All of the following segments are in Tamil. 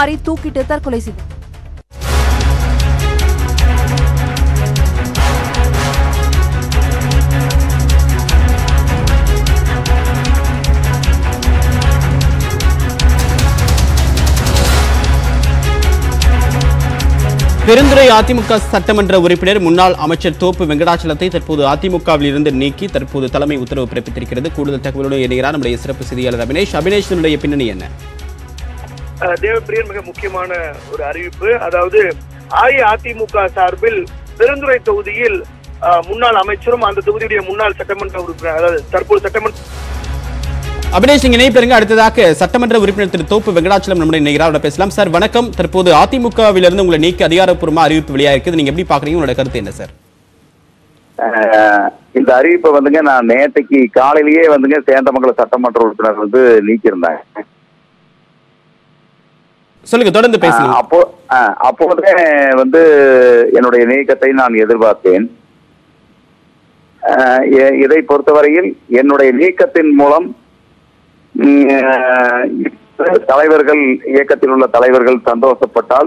தடுமாறி தூக்கிட்டு தற்கொலை செய்தார் பெருந்துறை அதிமுக சட்டமன்ற உறுப்பினர் முன்னாள் அமைச்சர் தோப்பு வெங்கடாச்சலத்தை தற்போது அதிமுகவில் இருந்து நீக்கி தற்போது தலைமை உத்தரவு பிறப்பித்திருக்கிறது கூடுதல் தகவலுடன் இணைகிறார் நம்முடைய சிறப்பு செய்தியாளர் அபினேஷ் அபினேஷனுடைய பின்னணி என்ன அஹ் தேவப்பிரியன் மிக முக்கியமான ஒரு அறிவிப்பு அதாவது அஇஅதிமுக சார்பில் பெருந்துறை தொகுதியில் அஹ், முன்னாள் அமைச்சரும் அந்த தொகுதியுடைய முன்னாள் சட்டமன்ற உறுப்பினர் அதாவது தற்போது சட்டமன்ற அபினேஷ் நீங்க இணைப்பிருங்க அடுத்ததாக சட்டமன்ற உறுப்பினர் திரு தோப்பு வெங்கடாச்சலம் நம்முடைய இணைகிறார் அவரோட பேசலாம் சார் வணக்கம் தற்போது அதிமுகவிலிருந்து உங்களை நீக்கி அதிகாரப்பூர்வமா அறிவிப்பு வெளியாயிருக்கு நீங்க எப்படி பாக்குறீங்க உங்களோட கருத்து என்ன சார் அஹ் இந்த அறிவிப்பை வந்துங்க நான் நேற்றுக்கு காலையிலேயே வந்துங்க சேந்தமங்கலம் சட்டமன்ற உறுப்பினர் வந்து நீக்கியிருந்தாங்க சொல்லுங்க தொடர்ந்து அஹ் பேசுங்க அப்போ அஹ் அப்போதே வந்து என்னுடைய நீக்கத்தை நான் எதிர்பார்த்தேன் அஹ் இ- இதை பொறுத்தவரையில் என்னுடைய நீக்கத்தின் மூலம் ம், அஹ் தலைவர்கள் இயக்கத்தில் உள்ள தலைவர்கள் சந்தோஷப்பட்டால்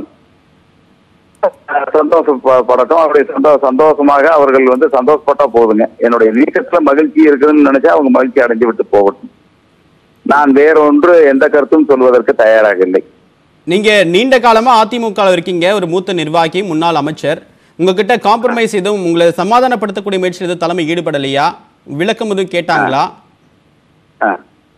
அஹ் சந்தோஷப்படட்டும் அப்படி சந்தோ சந்தோஷமாக அவர்கள் வந்து சந்தோஷப்பட்டா போதுங்க என்னுடைய நீக்கத்துல மகிழ்ச்சி இருக்குதுன்னு நினைச்சா அவங்க மகிழ்ச்சி அடைஞ்சு விட்டு போகட்டும் நான் வேறொன்று எந்த கருத்தும் சொல்வதற்கு தயாராக இல்லை நீங்க நீண்ட காலமா அதிமுக இருக்கீங்க ஒரு மூத்த நிர்வாகி முன்னாள் அமைச்சர் உங்ககிட்ட காம்ப்ரமைஸ் எதுவும் உங்களை சமாதானப்படுத்தக்கூடிய முயற்சி எதுவும் தலைமை ஈடுபடலையா விளக்கம் எதுவும் கேட்டாங்களா ஆ.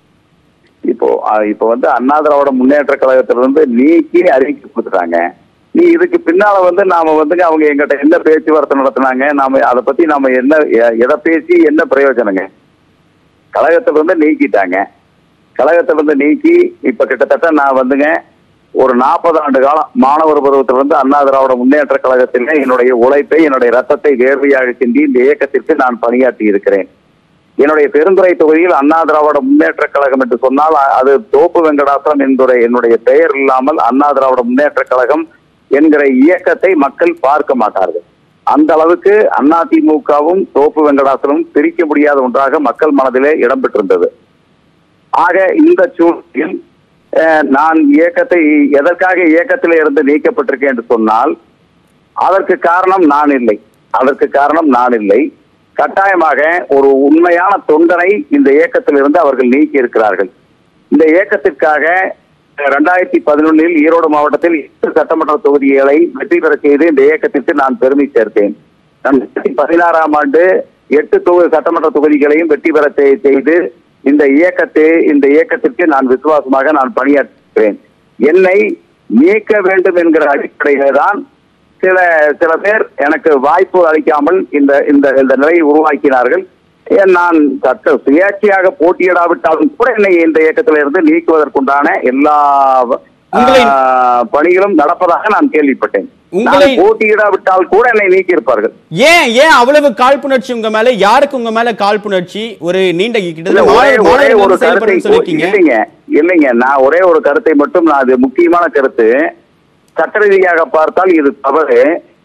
இப்போ ஆ, இப்போ வந்து அண்ணா திராவிட முன்னேற்ற கழகத்திலிருந்து நீக்கி அறிவிக்கை கொடுத்துட்டாங்க நீ இதுக்கு பின்னால வந்து நாம வந்துங்க அவங்க எங்கிட்ட என்ன பேச்சுவார்த்தை நடத்தினாங்க நாம அதை பத்தி நாம என்ன எ- எதை பேசி என்ன பிரயோஜனங்க கழகத்திலிருந்து நீக்கிட்டாங்க கழகத்திலிருந்து நீக்கி இப்ப கிட்டத்தட்ட நான் வந்துங்க ஒரு நாற்பது ஆண்டு காலம் மாணவர் பருவத்திலிருந்து அண்ணா திராவிட முன்னேற்ற கழகத்திலே என்னுடைய உழைப்பை என்னுடைய ரத்தத்தை வேர்வையாக சிந்தி இந்த இயக்கத்திற்கு நான் பணியாற்றி இருக்கிறேன் என்னுடைய பெருந்துறை தொகுதியில் அண்ணா திராவிட முன்னேற்ற கழகம் என்று சொன்னால் அ- அது தோப்பு வெங்கடாசலம் என்கிற என்னுடைய பெயர் இல்லாமல் அண்ணா திராவிட முன்னேற்ற கழகம் என்கிற இயக்கத்தை மக்கள் பார்க்க மாட்டார்கள் அந்த அளவுக்கு அதிமுகவும் தோப்பு வெங்கடாசலமும் பிரிக்க முடியாத ஒன்றாக மக்கள் மனதிலே இடம்பெற்றிருந்தது ஆக இந்த சூழ்நிலையில் அஹ், நான் இயக்கத்தை எதற்காக இயக்கத்திலே இருந்து நீக்கப்பட்டிருக்கேன் என்று சொன்னால் அதற்கு காரணம் நான் இல்லை அதற்கு காரணம் நான் இல்லை கட்டாயமாக ஒரு உண்மையான தொண்டனை இந்த இயக்கத்திலிருந்து அவர்கள் நீக்கி இருக்கிறார்கள் இந்த இயக்கத்திற்காக ரெண்டாயிரத்தி பதினொன்னில் ஈரோடு மாவட்டத்தில் எட்டு சட்டமன்ற தொகுதிகளை வெற்றி பெற செய்து இந்த இயக்கத்திற்கு நான் பெருமை சேர்த்தேன் ரெண்டாயிரத்தி பதினாறாம் ஆண்டு எட்டு தொகுதி சட்டமன்ற தொகுதிகளையும் வெற்றி பெற செய்- செய்து இந்த இயக்கத்தை இந்த இயக்கத்திற்கு நான் விசுவாசமாக நான் பணியாற்றுகிறேன் என்னை நீக்க வேண்டும் என்கிற அடிப்படையிலே தான் சில சில பேர் எனக்கு வாய்ப்பு அளிக்காமல் இந்த இந்த இந்த நிலையை உருவாக்கினார்கள் ஏன் நான் சட்ட சுயேட்சையாக போட்டியிடாவிட்டாலும் கூட என்னை இந்த இயக்கத்தில இருந்து நீக்குவதற்குண்டான எல்லா உங்களை- ஆஹ், பணிகளும் நடப்பதாக நான் கேள்விப்பட்டேன் உங்களை- நான் போட்டியிடாவிட்டால் கூட என்னை நீக்கி இருப்பார்கள் ஏன் ஏன் அவ்வளவு காழ்ப்புணர்ச்சி உங்க மேல யாருக்கு உங்க மேல காழ்ப்புணர்ச்சி ஒரு நீண்ட இல்ல, கிட்டத்தட்ட ஒரே மாணவர் ஒரே மாணவர்கள் ஒரு வந்து செயல்படுன்னு கருத்தை சொல்லிருக்கீங்க இல்லைங்க இல்லைங்க நான் ஒரே ஒரு கருத்தை மட்டும் நான் அது முக்கியமான கருத்து சட்ட ரீதியாக பார்த்தால் இது தவறு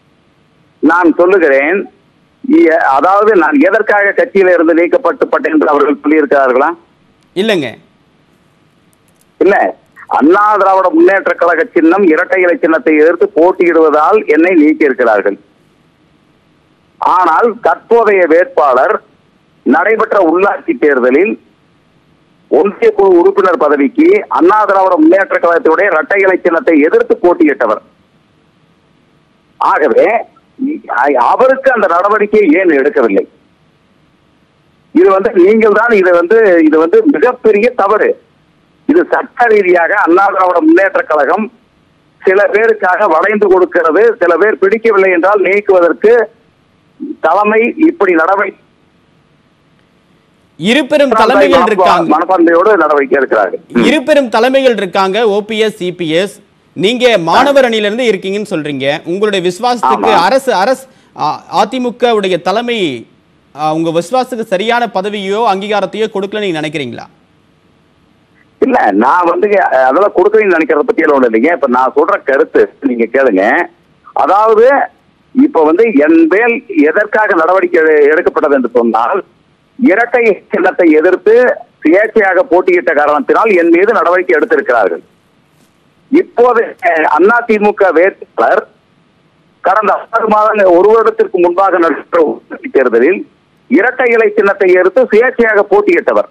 நான் சொல்லுகிறேன் இ- அதாவது நான் எதற்காக கட்சியில இருந்து நீக்கப்பட்டுப்பட்டேன் என்று அவர்கள் சொல்லியிருக்கிறார்களா இல்லங்க இல்ல அண்ணா திராவிட முன்னேற்ற கழக சின்னம் இரட்டை இலை சின்னத்தை எதிர்த்து போட்டியிடுவதால் என்னை நீக்கி இருக்கிறார்கள் ஆனால் தற்போதைய வேட்பாளர் நடைபெற்ற உள்ளாட்சி தேர்தலில் ஒன்றிய குழு உறுப்பினர் பதவிக்கு அண்ணா திராவிட முன்னேற்ற கழகத்தினுடைய இரட்டை இலை சின்னத்தை எதிர்த்து போட்டியிட்டவர் ஆகவே இ- அவருக்கு அந்த நடவடிக்கை ஏன் எடுக்கவில்லை இது வந்து நீங்கள் தான் இது வந்து இது வந்து மிகப்பெரிய தவறு இது சட்ட ரீதியாக அண்ணா திராவிட முன்னேற்ற கழகம் சில பேருக்காக வளைந்து கொடுக்கிறது சில பேர் பிடிக்கவில்லை என்றால் நீக்குவதற்கு தலைமை இப்படி நடவடிக்கை இருபெரும் தலைமைகள் இருக்காங்க மனப்பான்மையோடு நடவடிக்கை எடுக்கிறார்கள் இருபெரும் தலைமைகள் இருக்காங்க ஓபிஎஸ் சிபிஎஸ் நீங்க மாணவர் அணியில இருந்து இருக்கீங்கன்னு சொல்றீங்க உங்களுடைய விசுவாசத்துக்கு ஆமா. அரசு அரசு அதிமுக உடைய தலைமை ஆ, உங்க விசுவாசத்துக்கு சரியான பதவியோ அங்கீகாரத்தையோ கொடுக்கல நீங்க நினைக்கிறீங்களா இல்ல நான் வந்து அஹ், அதெல்லாம் கொடுக்கணும்னு நினைக்கிறத பத்தி எல்லாம் ஒண்ணு இல்லைங்க இப்ப நான் சொல்ற கருத்து நீங்க கேளுங்க அதாவது இப்ப வந்து என் மேல் எதற்காக நடவடிக்கை எடு- எடுக்கப்பட்டது என்று சொன்னால் இரட்டை சின்னத்தை எதிர்த்து சுயேட்சையாக போட்டியிட்ட காரணத்தினால் என் மீது நடவடிக்கை எடுத்திருக்கிறார்கள் இப்போது அதிமுக வேட்பாளர் கடந்த ஆறு மாதங்கள் ஒரு வருடத்திற்கு முன்பாக நடைபெற்ற உள்ளாட்சி தேர்தலில் இரட்டை இலை சின்னத்தை எடுத்து சுயேட்சையாக போட்டியிட்டவர்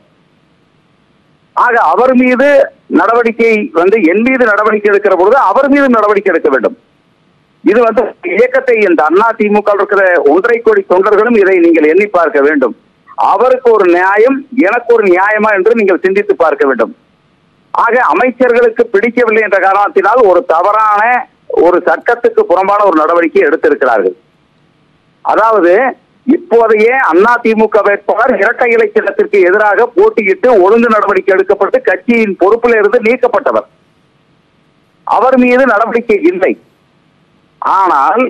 ஆக அவர் மீது நடவடிக்கை வந்து என் மீது நடவடிக்கை எடுக்கிற பொழுது அவர் மீது நடவடிக்கை எடுக்க வேண்டும் இது வந்து இயக்கத்தை இந்த அண்ணா திமுக இருக்கிற ஒன்றரை கோடி தொண்டர்களும் இதை நீங்கள் எண்ணி பார்க்க வேண்டும் அவருக்கு ஒரு நியாயம் எனக்கு ஒரு நியாயமா என்று நீங்கள் சிந்தித்து பார்க்க வேண்டும் ஆக அமைச்சர்களுக்கு பிடிக்கவில்லை என்ற காரணத்தினால் ஒரு தவறான ஒரு சட்டத்துக்கு புறம்பான ஒரு நடவடிக்கை எடுத்திருக்கிறார்கள் அதாவது இப்போதைய அண்ணா திமுக வேட்பாளர் இரட்டை இலை சின்னத்திற்கு எதிராக போட்டியிட்டு ஒழுங்கு நடவடிக்கை எடுக்கப்பட்டு கட்சியின் பொறுப்பில் இருந்து நீக்கப்பட்டவர் அவர் மீது நடவடிக்கை இல்லை ஆனால்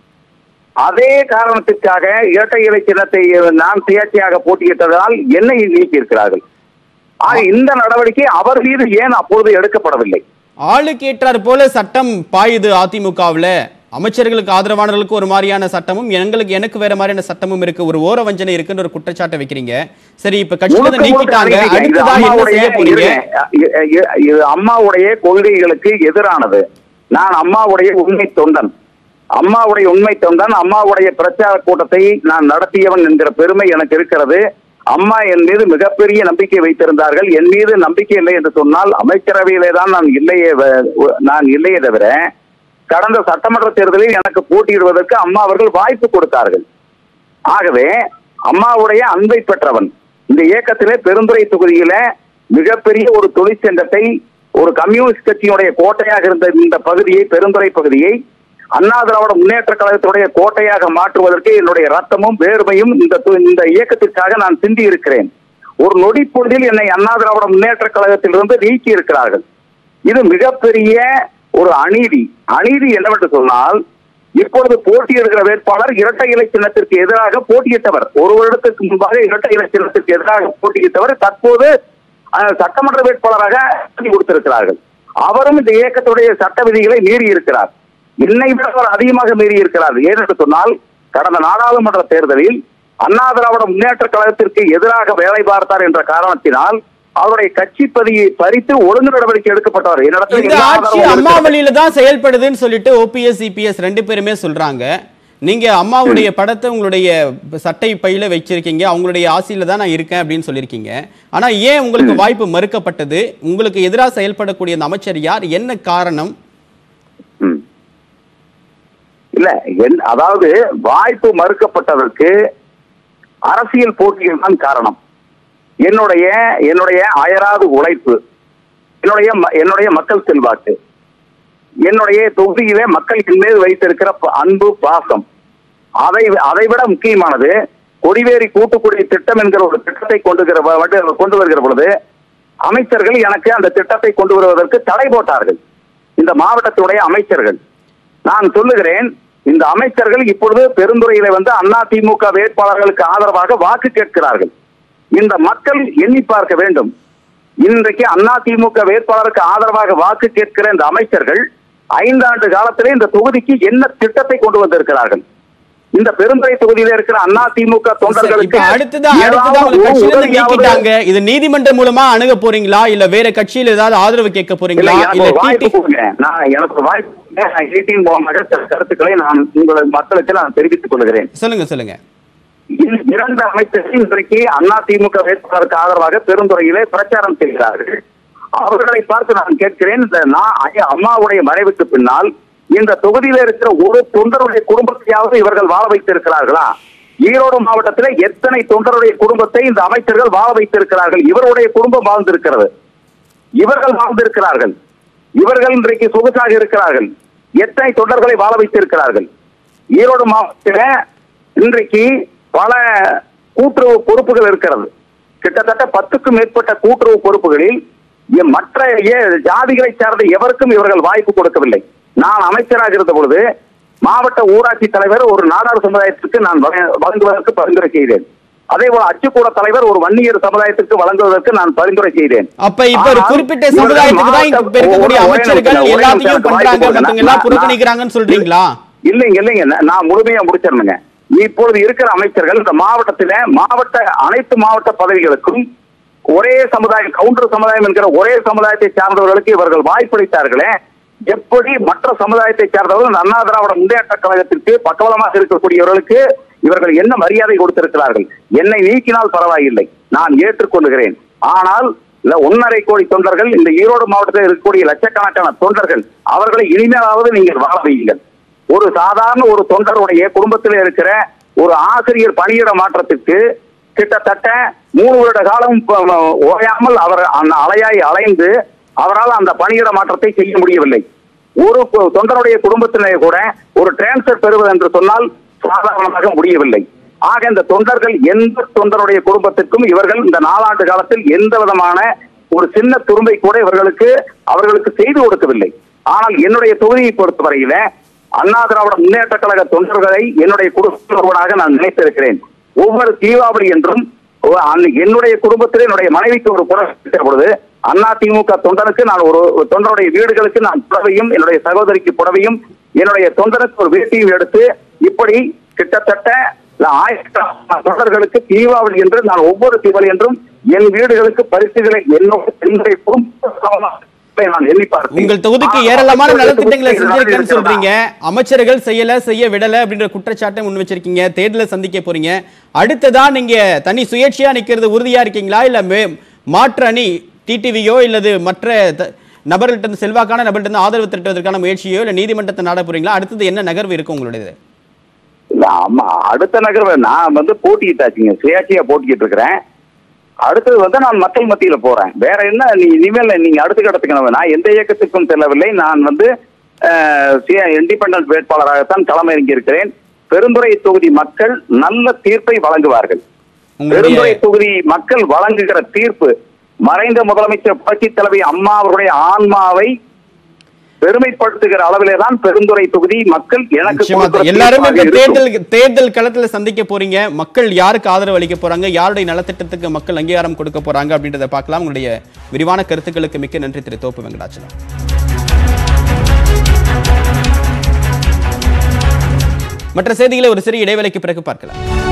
அதே காரணத்திற்காக இரட்டை இலை சின்னத்தை நான் சுயேட்சையாக போட்டியிட்டதால் என்னை நீக்கியிருக்கிறார்கள் ஆக இந்த நடவடிக்கை அவர் மீது ஏன் அப்பொழுது எடுக்கப்படவில்லை ஆளுக்கு ஏற்றார் போல சட்டம் பாயுது அதிமுகவுல அமைச்சர்களுக்கு ஆதரவானவர்களுக்கு ஒரு மாதிரியான சட்டமும் எங்களுக்கு எனக்கு வேற மாதிரியான சட்டமும் இருக்கு ஒரு ஓர வஞ்சனை இருக்குன்னு ஒரு குற்றச்சாட்டை வைக்கிறீங்க சரி இப்ப கட்சியில முழுக்க இருந்து முழுக்க நீக்கிட்டாங்க அநீதி. இது அடுத்ததா என்ன அம்மாவுடைய செய்ய போறீங்க இருங்க. இ- இ- இது அம்மாவுடைய கொள்கைகளுக்கு எதிரானது நான் அம்மாவுடைய உண்மை தொண்டன் அம்மாவுடைய உண்மை தொண்டன் அம்மாவுடைய பிரச்சார கூட்டத்தை நான் நடத்தியவன் என்கிற பெருமை எனக்கு இருக்கிறது அம்மா என் மீது மிகப்பெரிய நம்பிக்கை வைத்திருந்தார்கள் என் மீது நம்பிக்கை இல்லை என்று சொன்னால் அமைச்சரவையிலே தான் நான் இல்லையே வ- நான் இல்லையே தவிர கடந்த சட்டமன்ற தேர்தலில் எனக்கு போட்டியிடுவதற்கு அம்மா அவர்கள் வாய்ப்பு கொடுத்தார்கள் ஆகவே அம்மாவுடைய அன்பை பெற்றவன் இந்த இயக்கத்திலே பெருந்துறை தொகுதியில மிகப்பெரிய ஒரு தொழிற்சங்கத்தை ஒரு கம்யூனிஸ்ட் கட்சியினுடைய கோட்டையாக இருந்த இந்த பகுதியை பெருந்துறை பகுதியை அண்ணா திராவிட முன்னேற்ற கழகத்துடைய கோட்டையாக மாற்றுவதற்கு என்னுடைய ரத்தமும் வேர்மையும் இந்த து- இந்த இயக்கத்திற்காக நான் சிந்தி இருக்கிறேன் ஒரு நொடி பொழுதில் என்னை அண்ணா திராவிட முன்னேற்ற கழகத்திலிருந்து நீக்கி இருக்கிறார்கள் இது மிகப்பெரிய ஒரு அநீதி அநீதி என்னவென்று சொன்னால் இப்பொழுது போட்டியிடுகிற வேட்பாளர் இரட்டை இலை சின்னத்திற்கு எதிராக போட்டியிட்டவர் ஒரு வருடத்திற்கு முன்பாக இரட்டை இலை சின்னத்திற்கு எதிராக போட்டியிட்டவர் தற்போது அஹ், சட்டமன்ற வேட்பாளராக அறிவித்து கொடுத்திருக்கிறார்கள் அவரும் இந்த இயக்கத்துடைய சட்ட விதிகளை மீறி இருக்கிறார் என்னை விட அவர் அதிகமாக மீறி இருக்கிறார் ஏனென்று சொன்னால் கடந்த நாடாளுமன்ற தேர்தலில் அண்ணா திராவிட முன்னேற்ற கழகத்திற்கு எதிராக வேலை பார்த்தார் என்ற காரணத்தினால் அவருடைய கட்சி பதியை பறித்து ஒழுங்கு நடவடிக்கை எடுக்கப்பட்டவர் என்னிடத்தில் இந்த எல்லா ஆட்சி ஆதாரமும் அம்மா இருக்கிறது. வழியில தான் செயல்படுதுன்னு சொல்லிட்டு ஓபிஎஸ் சிபிஎஸ் ரெண்டு பேருமே சொல்றாங்க நீங்க அம்மாவுடைய படத்தை உங்களுடைய சட்டை பையில வச்சிருக்கீங்க அவங்களுடைய ஆசையில தான் நான் இருக்கேன் அப்படின்னு சொல்லியிருக்கீங்க ஆனா ஏன் உங்களுக்கு வாய்ப்பு மறுக்கப்பட்டது உங்களுக்கு எதிராக செயல்படக்கூடிய அந்த அமைச்சர் யார் என்ன காரணம் ம். இல்ல என் அதாவது வாய்ப்பு மறுக்கப்பட்டதற்கு அரசியல் போட்டிகள் தான் காரணம் என்னுடைய என்னுடைய அயராது உழைப்பு என்னுடைய ம- என்னுடைய மக்கள் செல்வாக்கு என்னுடைய தொகுதியிலே மக்கள் என் மீது வைத்திருக்கிற ப- அன்பு பாசம் அதை அதை விட முக்கியமானது கொடிவேரி கூட்டுக்குடி திட்டம் என்கிற ஒரு திட்டத்தை கொண்டு வருகிற வ- வந்து- கொண்டு வருகிற பொழுது அமைச்சர்கள் எனக்கு அந்த திட்டத்தை கொண்டு வருவதற்கு தடை போட்டார்கள் இந்த மாவட்டத்துடைய அமைச்சர்கள் நான் சொல்லுகிறேன் இந்த அமைச்சர்கள் இப்பொழுது பெருந்துறையில வந்து அண்ணா திமுக வேட்பாளர்களுக்கு ஆதரவாக வாக்கு கேட்கிறார்கள் இந்த மக்கள் எண்ணி பார்க்க வேண்டும் இன்றைக்கு அண்ணா திமுக வேட்பாளருக்கு ஆதரவாக வாக்கு கேட்கிற இந்த அமைச்சர்கள் ஐந்தாண்டு காலத்திலே இந்த தொகுதிக்கு என்ன திட்டத்தை கொண்டு வந்திருக்கிறார்கள் இந்த பெருந்துறை தொகுதியில இருக்கிற அண்ணா திமுக இப்ப தொண்டர்களுக்கு அடுத்ததா அடுத்ததா ஏதாவது உங்க கட்சியில இருந்து உதவியாவது- நீக்கிட்டாங்க இது நீதிமன்றம் மூலமா அணுக போறீங்களா இல்ல வேற கட்சியில ஏதாவது ஆதரவு கேட்க இல்ல போறீங்களா எனக்கு இல்ல ஒரு வாய்ப்பு டிடி கொடுங்க நான் எனக்கு ஒரு வாய்ப்பு கொடுங்க. நான் ஈட்டின் மூலமாக சில கருத்துக்களை நான் உங்கள் மக்களுக்கு நான் தெரிவித்துக் கொள்கிறேன் சொல்லுங்க சொல்லுங்க இந்த இரண்டு அமைச்சர்கள் இன்றைக்கு அண்ணா திமுக வேட்பாளருக்கு ஆதரவாக பெருந்துறையிலே பிரச்சாரம் செய்கிறார்கள் அவர்களை பார்த்து நான் கேட்கிறேன் இந்த நான் ஐயா அம்மாவுடைய மறைவுக்கு பின்னால் இந்த தொகுதியில இருக்கிற ஒரு தொண்டருடைய குடும்பத்தையாவது இவர்கள் வாழ வைத்திருக்கிறார்களா ஈரோடு மாவட்டத்திலே எத்தனை தொண்டருடைய குடும்பத்தை இந்த அமைச்சர்கள் வாழ வைத்திருக்கிறார்கள் இவருடைய குடும்பம் வாழ்ந்திருக்கிறது இவர்கள் வாழ்ந்திருக்கிறார்கள் இவர்கள் இன்றைக்கு சொகுசாக இருக்கிறார்கள் எத்தனை தொண்டர்களை வாழ வைத்திருக்கிறார்கள் ஈரோடு மாவட்டத்தில் இன்றைக்கு பல கூட்டுறவு பொறுப்புகள் இருக்கிறது கிட்டத்தட்ட பத்துக்கும் மேற்பட்ட கூட்டுறவு பொறுப்புகளில் இ- மற்ற ஏ- ஜாதிகளை சார்ந்த எவருக்கும் இவர்கள் வாய்ப்பு கொடுக்கவில்லை நான் அமைச்சராக இருந்த பொழுது மாவட்ட ஊராட்சி தலைவர் ஒரு நாடார் சமுதாயத்திற்கு நான் வழங்க- வழங்குவதற்கு பரிந்துரை செய்தேன் அதே போல அச்சுக்கூட தலைவர் ஒரு வன்னியர் சமுதாயத்திற்கு வழங்குவதற்கு நான் பரிந்துரை செய்தேன் அப்ப இப்ப ஒரு ஆனால் குறிப்பிட்ட இவர்கள் சமுதாயத்துக்கு தான் இங்க மாவட்ட- இருக்கக்கூடிய ஒரே அமைச்சர்கள் நிமிஷம், ஒரே எல்லாத்தையும் நிமிஷம் பண்றாங்க வாய்ப்பு கொடுங்க. மத்தவங்க எல்லாம் நான்- புறக்கணிக்கிறாங்கன்னு சொல்றீங்களா இல்லைங்க இல்லைங்க நான் நான் முழுமையா முடிச்சிருந்தேங்க இப்பொழுது இருக்கிற அமைச்சர்கள் இந்த மாவட்டத்தில மாவட்ட அனைத்து மாவட்ட பதவிகளுக்கும் ஒரே சமுதாயம் கவுண்டர் சமுதாயம் என்கிற ஒரே சமுதாயத்தை சார்ந்தவர்களுக்கு இவர்கள் வாய்ப்பளித்தார்களே எப்படி மற்ற சமுதாயத்தை சேர்ந்தவர்கள் இந்த அண்ணா திராவிட முன்னேற்ற கழகத்திற்கு பக்கபலமாக இருக்கக்கூடியவர்களுக்கு இவர்கள் என்ன மரியாதை கொடுத்திருக்கிறார்கள் என்னை நீக்கினால் பரவாயில்லை நான் ஏற்றுக்கொள்கிறேன் ஆனால் இல்ல ஒன்னரை கோடி தொண்டர்கள் இந்த ஈரோடு மாவட்டத்தில் இருக்கக்கூடிய லட்சக்கணக்கான தொண்டர்கள் அவர்களை இனிமேலாவது நீங்கள் வாழ வையுங்கள் ஒரு சாதாரண ஒரு தொண்டருடைய குடும்பத்தில் இருக்கிற ஒரு ஆசிரியர் பணியிட மாற்றத்திற்கு கிட்டத்தட்ட மூணு வருட காலம் ப- ம- ஓயாமல் அவர் அந்த அலையாய் அலைந்து அவரால் அந்த பணியிட மாற்றத்தை செய்ய முடியவில்லை ஒரு கு- தொண்டருடைய குடும்பத்திலே கூட ஒரு டிரான்ஸ்பர் பெறுவது என்று சொன்னால் சாதாரணமாக முடியவில்லை ஆக இந்த தொண்டர்கள் எந்த தொண்டருடைய குடும்பத்திற்கும் இவர்கள் இந்த நாலாண்டு காலத்தில் எந்த விதமான ஒரு சின்ன துரும்பை கூட இவர்களுக்கு அவர்களுக்கு செய்து கொடுக்கவில்லை ஆனால் என்னுடைய தொகுதியை பொறுத்தவரையில அண்ணா திராவிட முன்னேற்ற கழக தொண்டர்களை என்னுடைய குடும்பத்தினர்களாக நான் நினைத்திருக்கிறேன் ஒவ்வொரு தீபாவளி என்றும் ஒ- அன்னை- என்னுடைய குடும்பத்தில் என்னுடைய மனைவிக்கு ஒரு புடவை எடுத்த பொழுது அண்ணா திமுக தொண்டனுக்கு நான் ஒரு ஒரு தொண்டருடைய வீடுகளுக்கு நான் புடவையும் என்னுடைய சகோதரிக்கு புடவையும் என்னுடைய தொண்டனுக்கு ஒரு வேட்டியும் எடுத்து இப்படி கிட்டத்தட்ட ஆயிரக்கணக்கான தொண்டர்களுக்கு தீபாவளி என்று நான் ஒவ்வொரு தீபாவளி என்றும் என் வீடுகளுக்கு பரிசுகளை என்னோட என்னுடைய குடும்ப நான் எண்ணி பார்த்தேன். உங்கள் தொகுதிக்கு ஆனால் ஏராளமான மக்களுடைய நலத்திட்டங்களை தொகுதிக்கு செஞ்சிருக்கேன்னு இருக்கிறதா? சொல்றீங்க அமைச்சர்கள் செய்யல செய்ய விடல அப்படின்ற குற்றச்சாட்டை முன் வச்சிருக்கீங்க தேர்தலை சந்திக்க போறீங்க அடுத்ததா நீங்க தனி சுயேட்சையா நிக்கிறது உறுதியா இருக்கீங்களா இல்ல மே- மாற்று அணி டிடிவியோ இல்லது மற்ற த- நபர்கள்ட்ட இருந்து செல்வாக்கான நபர்கள்ட்ட இருந்து ஆதரவு திரட்டுவதற்கான முயற்சியோ இல்ல நீதிமன்றத்தை நாட போறீங்களா அடுத்தது என்ன நகர்வு இருக்கு உங்களுடையது இல்ல, ஆமா அடுத்த நகர்வு நான் வந்து போட்டியிட்டாச்சுங்க சுயாட்சியா போட்டிக்கிட்டு இருக்கிறேன் அடுத்தது வந்து நான் மக்கள் மத்தியில போறேன் வேற என்ன நீ இனிமேல் நீங்க அடுத்த கட்டத்துக்கு நான் எந்த இயக்கத்துக்கும் செல்லவில்லை நான் வந்து இண்டிபெண்டன்ட் வேட்பாளராகத்தான் களமிறங்கி இருக்கிறேன் பெருந்துறை தொகுதி மக்கள் நல்ல தீர்ப்பை வழங்குவார்கள் உங்களுடைய பெருந்துறை தொகுதி மக்கள் வழங்குகிற தீர்ப்பு மறைந்த முதலமைச்சர் புரட்சி தலைவி அம்மா அவர்களுடைய ஆன்மாவை பெருமைப்படுத்துகிற அளவிலே தான் பெருந்துறை தொகுதி மக்கள் எனக்கு நிச்சயமா கொடுக்கிற எல்லாரும் தீர்ப்பாக இப்ப இருக்கும். தேர்தல் தேர்தல் களத்துல சந்திக்க போறீங்க மக்கள் யாருக்கு ஆதரவு அளிக்க போறாங்க யாருடைய நலத்திட்டத்துக்கு மக்கள் அங்கீகாரம் கொடுக்க போறாங்க அப்படின்றத பார்க்கலாம் உங்களுடைய விரிவான கருத்துக்களுக்கு மிக்க நன்றி திரு தோப்பு வெங்கடாச்சலம் மற்ற செய்திகளை ஒரு சிறிய இடைவேளைக்கு பிறகு பார்க்கலாம்